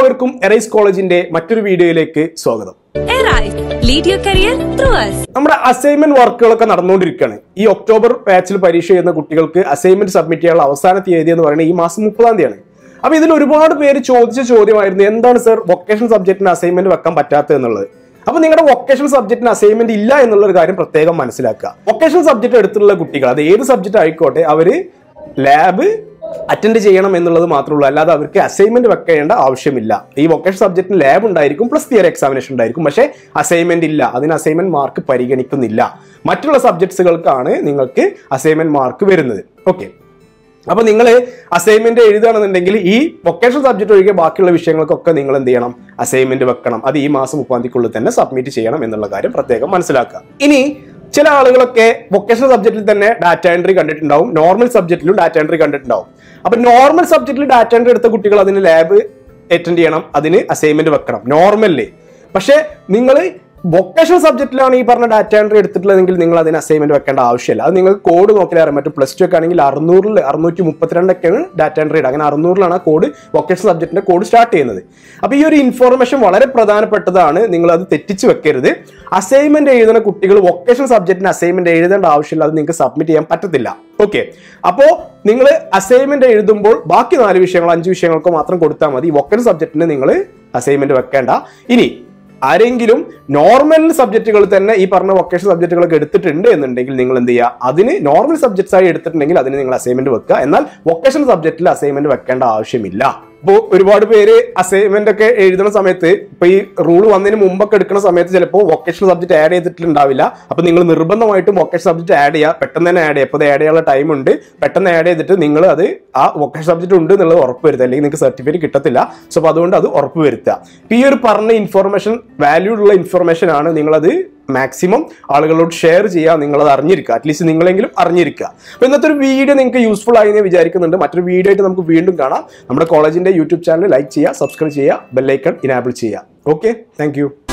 എല്ലാവർക്കും എറൈസ് കോളേജിന്റെ മറ്റൊരു വീഡിയോയിലേക്ക് സ്വാഗതം Arise. Lead your career through us. നമ്മുടെ അസൈൻമെന്റ് വർക്കുകളൊക്കെ നടന്നുകൊണ്ടിരിക്കുകയാണ് ഈ ഒക്ടോബർ ബാച്ചിൽ പരീക്ഷ ചെയ്യുന്ന കുട്ടികൾക്ക് അസൈൻമെന്റ് സബ്മിറ്റ് ചെയ്യാനുള്ള അവസാന തീയതി എന്ന് പറയുന്നത് ഈ മാസം മുപ്പതാം തീയതിയാണ് അപ്പൊ ഇതിൽ ഒരുപാട് പേര് ചോദിച്ച ചോദ്യമായിരുന്നു എന്താണ് സർ വൊക്കേഷൻ സബ്ജക്റ്റിന് അസൈൻമെന്റ് വെക്കാൻ പറ്റാത്തത് എന്നുള്ളത് അപ്പൊ നിങ്ങളുടെ വൊക്കേഷൻ സബ്ജക്റ്റിന് അസൈൻമെന്റ് ഇല്ല എന്നുള്ള ഒരു കാര്യം പ്രത്യേകം മനസ്സിലാക്കുക വൊക്കേഷൻ സബ്ജക്ട് എടുത്തിട്ടുള്ള കുട്ടികൾ അത് ഏത് സബ്ജക്റ്റ് ആയിക്കോട്ടെ അവര് ലാബ് അറ്റൻഡ് ചെയ്യണം എന്നുള്ളത് മാത്രമേ ഉള്ളൂ അല്ലാതെ അവർക്ക് അസൈൻമെന്റ് വെക്കേണ്ട ആവശ്യമില്ല ഈ വൊക്കേഷൻ സബ്ജക്റ്റിന് ലാബ് ഉണ്ടായിരിക്കും പ്ലസ് തിയറി എക്സാമിനേഷൻ ഉണ്ടായിരിക്കും പക്ഷേ അസൈൻമെന്റ് ഇല്ല അതിന് അസൈൻമെന്റ് മാർക്ക് പരിഗണിക്കുന്നില്ല മറ്റുള്ള സബ്ജക്ട്സുകൾക്കാണ് നിങ്ങൾക്ക് അസൈൻമെന്റ് മാർക്ക് വരുന്നത് ഓക്കെ അപ്പൊ നിങ്ങൾ അസൈൻമെന്റ് എഴുതുകയാണെന്നുണ്ടെങ്കിൽ ഈ വൊക്കേഷൻ സബ്ജക്ട് ഒഴികെ ബാക്കിയുള്ള വിഷയങ്ങൾക്കൊക്കെ നിങ്ങൾ എന്ത് ചെയ്യണം അസൈൻമെന്റ് വെക്കണം അത് ഈ മാസം മുപ്പാം തീയതിക്കുള്ളിൽ തന്നെ സബ്മിറ്റ് ചെയ്യണം എന്നുള്ള കാര്യം പ്രത്യേകം മനസ്സിലാക്കുക ഇനി ചില ആളുകളൊക്കെ വൊക്കേഷണൽ സബ്ജക്റ്റിൽ തന്നെ ഡാറ്റ എൻട്രി കണ്ടിട്ടുണ്ടാവും നോർമൽ സബ്ജക്റ്റിലും ഡാറ്റ എൻട്രി കണ്ടിട്ടുണ്ടാവും അപ്പൊ നോർമൽ സബ്ജക്റ്റിൽ ഡാറ്റ എൻട്രി എടുത്ത കുട്ടികൾ അതിന് ലാബ് അറ്റൻഡ് ചെയ്യണം അതിന് അസൈൻമെന്റ് വെക്കണം നോർമലില് പക്ഷേ നിങ്ങൾ വൊക്കേഷണൽ സബ്ജക്റ്റിലാണ് ഈ പറഞ്ഞ ഡാറ്റ എൻട്രി എടുത്തിട്ടുള്ളതെങ്കിൽ നിങ്ങൾ അതിന് അസൈൻമെന്റ് വെക്കേണ്ട ആവശ്യമില്ല അത് നിങ്ങൾ കോഡ് നോക്കിയാൽ അറിയാം മറ്റു പ്ലസ് ടു ഒക്കെ ആണെങ്കിൽ അറുന്നൂറിൽ അറുന്നൂറ്റി മുപ്പത്തിരണ്ടൊക്കെയാണ് ഡാറ്റ എൻട്രി ഇടുക അങ്ങനെ അറുന്നൂറിലാണ് ആ കോഡ് വൊക്കേഷണൽ സബ്ജക്റ്റിന്റെ കോഡ് സ്റ്റാർട്ട് ചെയ്യുന്നത് അപ്പൊ ഈ ഒരു ഇൻഫോർമേഷൻ വളരെ പ്രധാനപ്പെട്ടതാണ് നിങ്ങൾ അത് തെറ്റിച്ച് വെക്കരുത് അസൈൻമെന്റ് എഴുതുന്ന കുട്ടികൾ വൊക്കേഷണൽ സബ്ജക്റ്റിന് അസൈൻമെന്റ് എഴുതേണ്ട ആവശ്യമില്ല അത് നിങ്ങൾക്ക് സബ്മിറ്റ് ചെയ്യാൻ പറ്റത്തില്ല ഓക്കെ അപ്പോ നിങ്ങൾ അസൈൻമെന്റ് എഴുതുമ്പോൾ ബാക്കി നാല് വിഷയങ്ങൾ അഞ്ച് വിഷയങ്ങൾക്കോ മാത്രം കൊടുത്താൽ മതി വൊക്കേഷണൽ സബ്ജക്റ്റിന് നിങ്ങൾ അസൈൻമെന്റ് വെക്കേണ്ട ഇനി ആരെങ്കിലും നോർമൽ സബ്ജക്റ്റുകൾ തന്നെ ഈ പറഞ്ഞ വൊക്കേഷൻ സബ്ജക്റ്റുകളൊക്കെ എടുത്തിട്ടുണ്ട് എന്നുണ്ടെങ്കിൽ നിങ്ങൾ എന്ത് ചെയ്യുക അതിന് നോർമൽ സബ്ജക്ട്സ് ആയി എടുത്തിട്ടുണ്ടെങ്കിൽ അതിന് നിങ്ങൾ അസൈൻമെന്റ് വെക്കുക എന്നാൽ വൊക്കേഷൻ സബ്ജക്റ്റിൽ അസൈൻമെന്റ് വെക്കേണ്ട ആവശ്യമില്ല ഇപ്പോൾ ഒരുപാട് പേര് അസൈൻമെന്റ് ഒക്കെ എഴുതുന്ന സമയത്ത് ഇപ്പൊ ഈ റൂൾ വന്നതിന് മുമ്പൊക്കെ എടുക്കുന്ന സമയത്ത് ചിലപ്പോൾ വൊക്കേഷണൽ സബ്ജക്ട് ആഡ് ചെയ്തിട്ടുണ്ടാവില്ല അപ്പൊ നിങ്ങൾ നിർബന്ധമായിട്ടും വൊക്കേഷൻ സബ്ജക്ട് ആഡ് ചെയ്യുക പെട്ടെന്ന് തന്നെ ആഡ് ചെയ്യുക അപ്പോൾ ആഡ് ചെയ്യാനുള്ള ടൈം ഉണ്ട് പെട്ടെന്ന് ആഡ് ചെയ്തിട്ട് നിങ്ങൾ അത് ആ വൊക്കേഷൻ സബ്ജക്ട് ഉണ്ട് എന്നുള്ളത് ഉറപ്പ് വരുത്തുക അല്ലെങ്കിൽ നിങ്ങൾക്ക് സർട്ടിഫിക്കറ്റ് കിട്ടത്തില്ല സോ അപ്പോൾ അതുകൊണ്ട് അത് ഉറപ്പ് വരുത്തുക ഇപ്പൊ ഈ ഒരു പറഞ്ഞ ഇൻഫർമേഷൻ വാല്യൂ ഉള്ള ഇൻഫർമേഷൻ ആണ് നിങ്ങളത് മാക്സിമം ആളുകളോട് ഷെയർ ചെയ്യുക നിങ്ങളത് അറിഞ്ഞിരിക്കുക അറ്റ്ലീസ്റ്റ് നിങ്ങളെങ്കിലും അറിഞ്ഞിരിക്കുക അപ്പോൾ ഇന്നത്തെ ഒരു വീഡിയോ നിങ്ങൾക്ക് യൂസ്ഫുൾ ആയി എന്ന് വിചാരിക്കുന്നുണ്ട് മറ്റൊരു വീഡിയോ ആയിട്ട് നമുക്ക് വീണ്ടും കാണാം നമ്മുടെ കോളേജിന്റെ യൂട്യൂബ് ചാനൽ ലൈക്ക് ചെയ്യുക സബ്സ്ക്രൈബ് ചെയ്യുക ബെല്ലൈക്കൺ ഇനാബിൾ ചെയ്യുക ഓക്കെ താങ്ക്